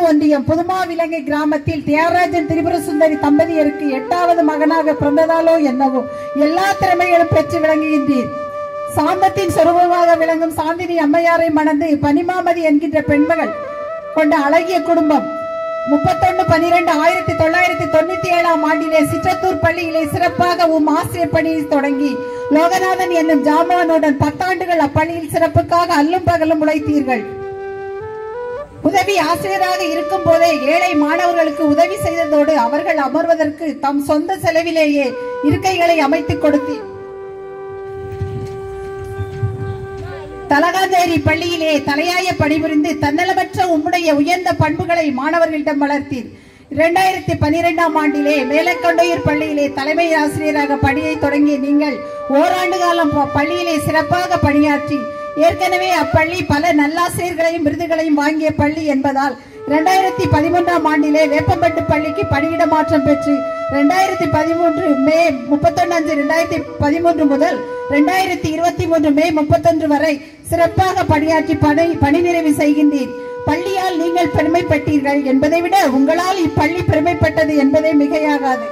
ஒன்றியம் புதுமாவிலங்கை கிராமத்தில் தியாகராஜன் திரிபுர சுந்தரி தம்பதியருக்கு எட்டாவது மகனாக பிறந்ததாலோ என்னவோ எல்லா திறமைகளும் பெற்று விளங்குகின்றீர் சாந்தத்தின் சொரூபமாக விளங்கும் சாந்தினி அம்மையாரை மணந்து பனிமாமதி என்கின்ற பெண்மகள் கொண்ட அழகிய குடும்பம் முப்பத்தொன்னு பனிரெண்டு ஆயிரத்தி தொள்ளாயிரத்தி தொண்ணூத்தி ஏழாம் ஆண்டிலே சிற்றத்தூர் பள்ளியிலே சிறப்பாக உம் ஆசிரியர் பணியை தொடங்கி லோகநாதன் என்னும் ஜாமானுடன் பத்தாண்டுகள் அப்பள்ளியில் சிறப்புக்காக அல்லும் பகலும் உழைத்தீர்கள் உதவி ஆசிரியராக இருக்கும் போதே ஏழை மாணவர்களுக்கு உதவி செய்ததோடு அவர்கள் அமர்வதற்கு தம் சொந்த செலவிலேயே இருக்கைகளை அமைத்துக் கொடுத்தி தலகாந்தேரி பள்ளியிலே தலையாய பணிபுரிந்து தன்னலமற்ற உம்முடைய உயர்ந்த பண்புகளை மாணவர்களிடம் வளர்த்தீர் இரண்டாயிரத்தி பனிரெண்டாம் ஆண்டிலே மேலக்கொண்டையூர் பள்ளியிலே தலைமை ஆசிரியராக பணியை தொடங்கிய நீங்கள் ஓராண்டு காலம் ப- பள்ளியிலே சிறப்பாக பணியாற்றி ஏற்கனவே அப்பள்ளி பல நல்லாசிரியர்களையும் விருதுகளையும் வாங்கிய பள்ளி என்பதால் இரண்டாயிரத்தி பதிமூன்றாம் ஆண்டிலே வேப்பம்பட்டு பள்ளிக்கு பணியிட மாற்றம் பெற்று இரண்டாயிரத்தி பதிமூன்று மே முப்பத்தொன்னு அஞ்சு இரண்டாயிரத்தி பதிமூன்று முதல் இரண்டாயிரத்தி இருபத்தி மூன்று மே முப்பத்தொன்று வரை சிறப்பாக பணியாற்றி பணி பணி நிறைவு செய்கின்றீர் பள்ளியால் நீங்கள் பெருமைப்பட்டீர்கள் என்பதை விட உங்களால் இப்பள்ளி பெருமைப்பட்டது என்பதே மிகையாகாது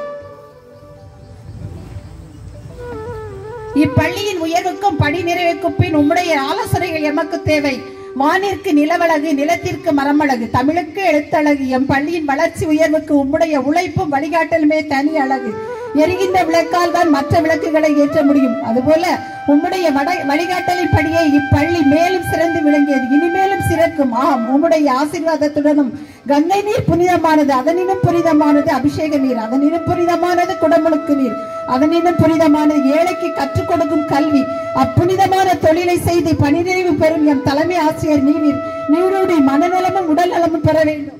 இப்பள்ளியின் உயர்வுக்கும் பணி நிறைவுக்கும் பின் உம்முடைய ஆலோசனைகள் எமக்கு தேவை வானிற்கு நிலவழகு நிலத்திற்கு மரமழகு தமிழுக்கு எழுத்தழகு எம் பள்ளியின் வளர்ச்சி உயர்வுக்கு உம்முடைய உழைப்பும் வழிகாட்டலுமே தனி அழகு எரிகின்ற விளக்கால் தான் மற்ற விளக்குகளை ஏற்ற முடியும் அதுபோல உம்முடைய வட- வழிகாட்டலின் படியே இப்பள்ளி மேலும் சிறந்து விளங்கியது இனிமேலும் சிறக்கும் ஆம் உம்முடைய ஆசீர்வாதத்துடனும் கங்கை நீர் புனிதமானது அதனினும் புனிதமானது அபிஷேக நீர் அதனினும் புனிதமானது குடமுழுக்கு நீர் அதனினும் புனிதமானது ஏழைக்கு கற்றுக் கொடுக்கும் கல்வி அப்புனிதமான தொழிலை செய்து பணி நிறைவு பெறும் எம் தலைமை ஆசிரியர் நீவீர் நீருடைய மனநலமும் உடல் நலமும் பெற வேண்டும்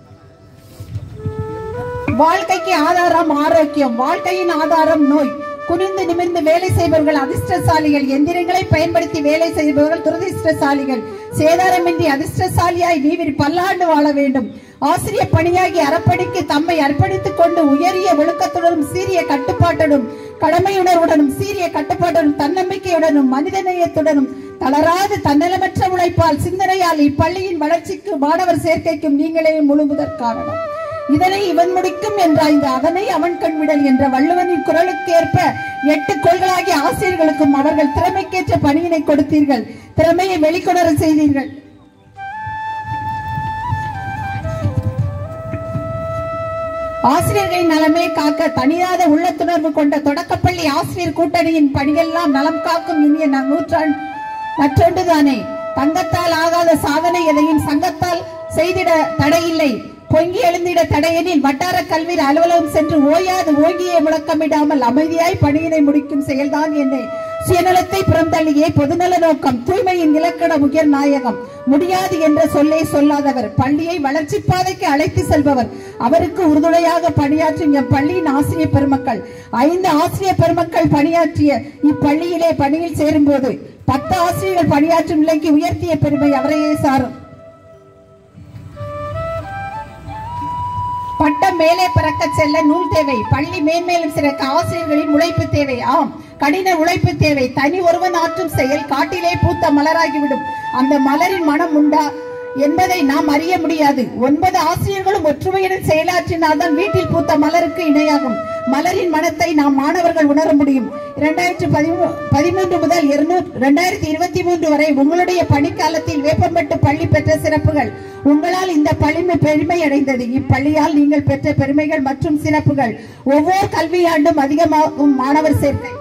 வாழ்க்கைக்கு ஆதாரம் ஆரோக்கியம் வாழ்க்கையின் ஆதாரம் நோய் குனிந்து நிமிர்ந்து வேலை செய்பவர்கள் அதிர்ஷ்டசாலிகள் எந்திரங்களை பயன்படுத்தி வேலை செய்பவர்கள் துரதிர்ஷ்டசாலிகள் சேதாரமின்றி அதிர்ஷ்டசாலியாய் நீவிர் பல்லாண்டு வாழ வேண்டும் ஆசிரியர் பணியாகி அறப்பணிக்கு தம்மை அர்ப்பணித்துக் கொண்டு உயரிய ஒழுக்கத்துடனும் சீரிய கட்டுப்பாட்டுடனும் கடமையுணர்வுடனும் சீரிய கட்டுப்பாட்டுடனும் தன்னம்பிக்கையுடனும் மனிதநேயத்துடனும் தளராது தன்னலமற்ற உழைப்பால் சிந்தனையால் இப்பள்ளியின் வளர்ச்சிக்கு மாணவர் சேர்க்கைக்கும் நீங்களே முழு முதற் காரணம் இதனை இவன் முடிக்கும் என்றாய்ந்து அதனை அவன் கண்விடல் என்ற வள்ளுவனின் குரலுக்கேற்ப எட்டு கொள்களாகிய ஆசிரியர்களுக்கும் அவர்கள் திறமைக்கேற்ற பணியினை கொடுத்தீர்கள் திறமையை வெளிக்கொணர செய்தீர்கள் ஆசிரியர்களின் நலமே காக்க தனியாத உள்ளத்துணர்வு கொண்ட தொடக்கப்பள்ளி ஆசிரியர் கூட்டணியின் பணியெல்லாம் நலம் காக்கும் இனிய ந- நூற்றாண்டு மற்றொன்றுதானே தங்கத்தால் ஆகாத சாதனை எதையும் சங்கத்தால் செய்திட தடையில்லை பொங்கி எழுந்திட தடையெனில் வட்டார கல்வி அலுவலகம் சென்று ஓயாது ஓங்கியே முழக்கமிடாமல் அமைதியாய் பணியினை முடிக்கும் செயல்தான் என்னை சுயநலத்தை புறந்தள்ளியே பொதுநல நோக்கம் தூய்மையின் இலக்கண உயர் நாயகம் முடியாது என்ற சொல்லை சொல்லாதவர் பள்ளியை வளர்ச்சி பாதைக்கு அழைத்து செல்பவர் அவருக்கு உறுதுணையாக பணியாற்றும் எம் பள்ளியின் ஆசிரியர் பெருமக்கள் ஐந்து ஆசிரியர் பெருமக்கள் பணியாற்றிய இப்பள்ளியிலே பணியில் சேரும்போது பத்து ஆசிரியர்கள் பணியாற்றும் நிலைக்கு உயர்த்திய பெருமை அவரையே சாரும் பட்டம் மேலே பறக்க செல்ல நூல் தேவை பள்ளி மேன்மேலும் சிறக்க ஆசிரியர்களின் உழைப்பு தேவை ஆம் கடின உழைப்பு தேவை தனி ஒருவன் ஆற்றும் செயல் காட்டிலே பூத்த மலராகிவிடும் அந்த மலரின் மனம் உண்டா என்பதை நாம் அறிய முடியாது ஒன்பது ஆசிரியர்களும் ஒற்றுமையுடன் செயலாற்றினால்தான் வீட்டில் பூத்த மலருக்கு இணையாகும் மலரின் மனத்தை நாம் மாணவர்கள் உணர முடியும் இரண்டாயிரத்தி பதிமூன்று முதல் இரண்டாயிரத்தி இருபத்தி மூன்று வரை உங்களுடைய பணிக்காலத்தில் வேப்பம்பட்டு பள்ளி பெற்ற சிறப்புகள் உங்களால் இந்த பள்ளி பெருமை அடைந்தது இப்பள்ளியால் நீங்கள் பெற்ற பெருமைகள் மற்றும் சிறப்புகள் ஒவ்வொரு கல்வியாண்டும் அதிகமாகும் மாணவர் சேர்க்கை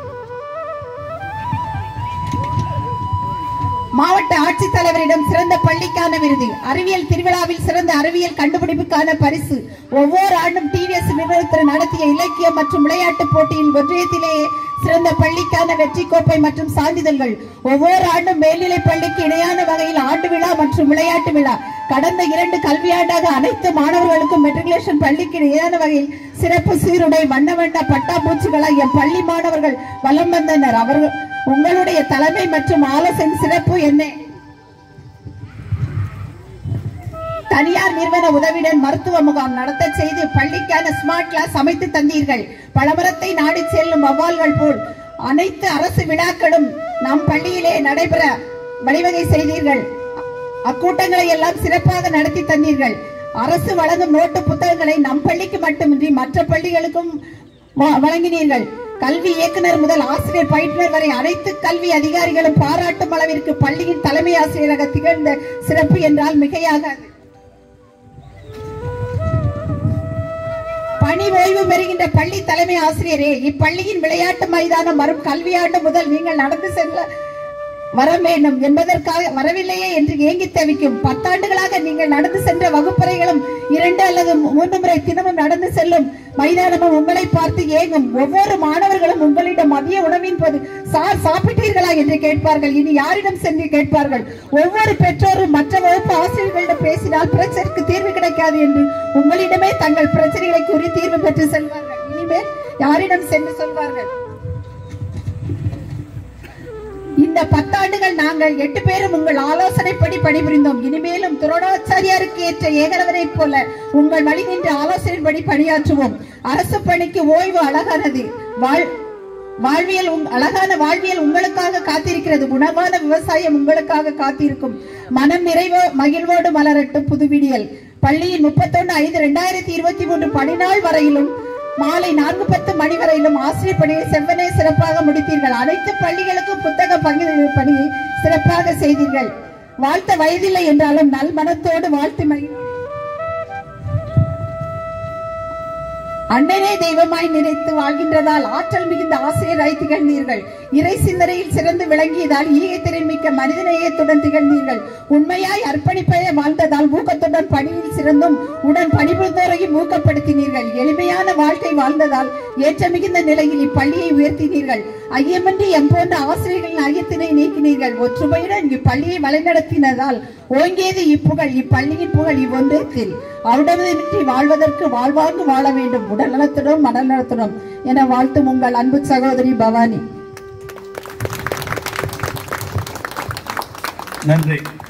மாவட்ட ஆட்சித்தலைவரிடம் சிறந்த பள்ளிக்கான விருது அறிவியல் திருவிழாவில் சிறந்த அறிவியல் கண்டுபிடிப்புக்கான பரிசு ஒவ்வொரு ஆண்டும் டிவிஎஸ் நிறுவனத்தில் நடத்திய இலக்கிய மற்றும் விளையாட்டு போட்டியில் ஒன்றியத்திலேயே சிறந்த பள்ளிக்கான வெற்றி கோப்பை மற்றும் சான்றிதழ்கள் ஒவ்வொரு ஆண்டும் மேல்நிலை பள்ளிக்கு இணையான வகையில் ஆண்டு விழா மற்றும் விளையாட்டு விழா கடந்த இரண்டு கல்வியாண்டாக அனைத்து மாணவர்களுக்கும் மெட்ரிகுலேஷன் பள்ளிக்கு இணையான வகையில் சிறப்பு சீருடை வண்ண வண்ண பட்டாம்பூச்சிகளாய் என் பள்ளி மாணவர்கள் வலம் வந்தனர் அவர்கள் உங்களுடைய தலைமை மற்றும் ஆலோசனை சிறப்பு என்ன தனியார் நிறுவன உதவியுடன் மருத்துவ முகாம் நடத்த செய்து பள்ளிக்கான ஸ்மார்ட் கிளாஸ் அமைத்து தந்தீர்கள் பலமரத்தை நாடி செல்லும் வவ்வால்கள் போல் அனைத்து அரசு விழாக்களும் நம் பள்ளியிலே நடைபெற வழிவகை செய்தீர்கள் அக்கூட்டங்களை எல்லாம் சிறப்பாக நடத்தி தந்தீர்கள் அரசு வழங்கும் நோட்டு புத்தகங்களை நம் பள்ளிக்கு மட்டுமின்றி மற்ற பள்ளிகளுக்கும் வ- வழங்கினீர்கள் கல்வி இயக்குனர் முதல் ஆசிரியர் பயிற்றுனர் வரை அனைத்து கல்வி அதிகாரிகளும் பாராட்டும் அளவிற்கு பள்ளியின் தலைமை ஆசிரியராக திகழ்ந்த சிறப்பு என்றால் மிகையாகாது பணி ஓய்வு பெறுகின்ற பள்ளி தலைமை ஆசிரியரே இப்பள்ளியின் விளையாட்டு மைதானம் வரும் கல்வியாண்டு முதல் நீங்கள் நடந்து செல்ல வர வேண்டும் என்பதற்காக வரவில்லையே என்று ஏங்கி தவிக்கும் பத்தாண்டுகளாக நீங்கள் நடந்து சென்ற வகுப்பறைகளும் இரண்டு அல்லது மூன்று முறை தினமும் நடந்து செல்லும் மைதானமும் உங்களை பார்த்து ஏங்கும் ஒவ்வொரு மாணவர்களும் உங்களிடம் மதிய உணவின் போது சார் சாப்பிட்டீர்களா என்று கேட்பார்கள் இனி யாரிடம் சென்று கேட்பார்கள் ஒவ்வொரு பெற்றோரும் மற்ற வகுப்பு ஆசிரியர்களிடம் பேசினால் பிரச்சனைக்கு தீர்வு கிடைக்காது என்று உங்களிடமே தங்கள் பிரச்சனைகளை கூறி தீர்வு பெற்று செல்வார்கள் இனிமேல் யாரிடம் சென்று சொல்வார்கள் இந்த பத்தாண்டுகள் நாங்கள் எட்டு பேரும் உங்கள் ஆலோசனைப்படி பணிபுரிந்தோம் இனிமேலும் துரோணாச்சாரியாருக்கு ஏற்ற ஏகலவரைப் போல உங்கள் வழி நின்று ஆலோசனைப்படி பணியாற்றுவோம் அரசு பணிக்கு ஓய்வு அழகானது வாழ் வாழ்வியல் உங்- அழகான வாழ்வியல் உங்களுக்காக காத்திருக்கிறது உணவான விவசாயம் உங்களுக்காக காத்திருக்கும் மனம் நிறைவோ மகிழ்வோடு மலரட்டும் புதுவிடியல் பள்ளியின் முப்பத்தொன்னு ஐந்து ரெண்டாயிரத்தி இருபத்தி மூன்று பணிநாள் வரையிலும் மாலை நான்கு பத்து மணி வரையிலும் ஆசிரியர் பணியை செவ்வனே சிறப்பாக முடித்தீர்கள் அனைத்து பள்ளிகளுக்கும் புத்தக பகிர்வு பணியை சிறப்பாக செய்தீர்கள் வாழ்த்த வயதில்லை என்றாலும் நல் மனத்தோடு வாழ்த்து மகிழ் அண்ணனே தெய்வமாய் நினைத்து வாழ்கின்றதால் ஆற்றல் மிகுந்த ஆசிரியராய் திகழ்ந்தீர்கள் இறை சிந்தனையில் சிறந்து விளங்கியதால் ஈகை திறன் மிக்க மனிதநேயத்துடன் திகழ்ந்தீர்கள் உண்மையாய் அர்ப்பணிப்பைய வாழ்ந்ததால் ஊக்கத்துடன் பணியில் சிறந்தும் உடன் பணிபுரிந்தோரையும் ஊக்கப்படுத்தினீர்கள் எளிமையான வாழ்க்கை வாழ்ந்ததால் ஏற்ற மிகுந்த நிலையில் இப்பள்ளியை உயர்த்தினீர்கள் ஐயமின்றி எம்போன்ற ஆசிரியர்களின் ஐயத்தினை நீக்கினீர்கள் ஒற்றுமையுடன் இப்பள்ளியை வழிநடத்தினதால் ஓங்கியது இப்புகழ் இப்பள்ளியின் புகழ் இவ்வொன்றத்தில் அவுடமின்றி வாழ்வதற்கு வாழ்வாங்கு வாழ வேண்டும் உடல் நலத்துடன் மனநலத்துடன் நலத்துடன் என வாழ்த்தும் உங்கள் அன்பு சகோதரி பவானி நன்றி